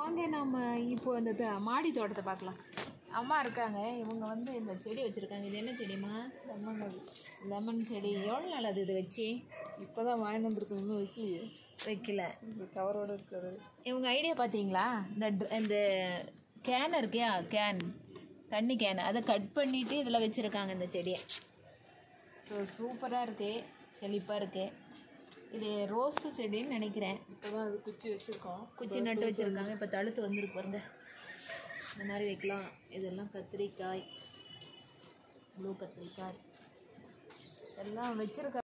வாங்க நம்ம இப்போ இந்த த- மாடி தோட்டத்தை பார்க்கலாம் அம்மா இருக்காங்க இவங்க வந்து இந்த செடி வச்சுருக்காங்க இது என்ன செடிமா லெமன் அது லெமன் செடி எவ்வளோ நாள் அது இது வச்சு இப்போ தான் வாங்கிட்டு வந்திருக்கோம் இன்னும் வைக்கலையே வைக்கல இந்த கவரோட இருக்கிறது இவங்க ஐடியா பார்த்தீங்களா இந்த ட்ர- இந்த கேன் இருக்கியா கேன் தண்ணி கேன் அதை கட் பண்ணிவிட்டு இதில் வச்சுருக்காங்க இந்த செடியை ஸோ சூப்பராக இருக்குது செழிப்பாக இருக்குது இது ரோஸு செடின்னு நினைக்கிறேன் இப்போ தான் அது குச்சி வச்சுருக்கோம் குச்சி நட்டு வச்சுருக்காங்க இப்போ தழுத்து வந்திருக்கு பாருங்க இந்த மாதிரி வைக்கலாம் இதெல்லாம் கத்திரிக்காய் ப்ளூ கத்திரிக்காய் எல்லாம் வச்சுருக்க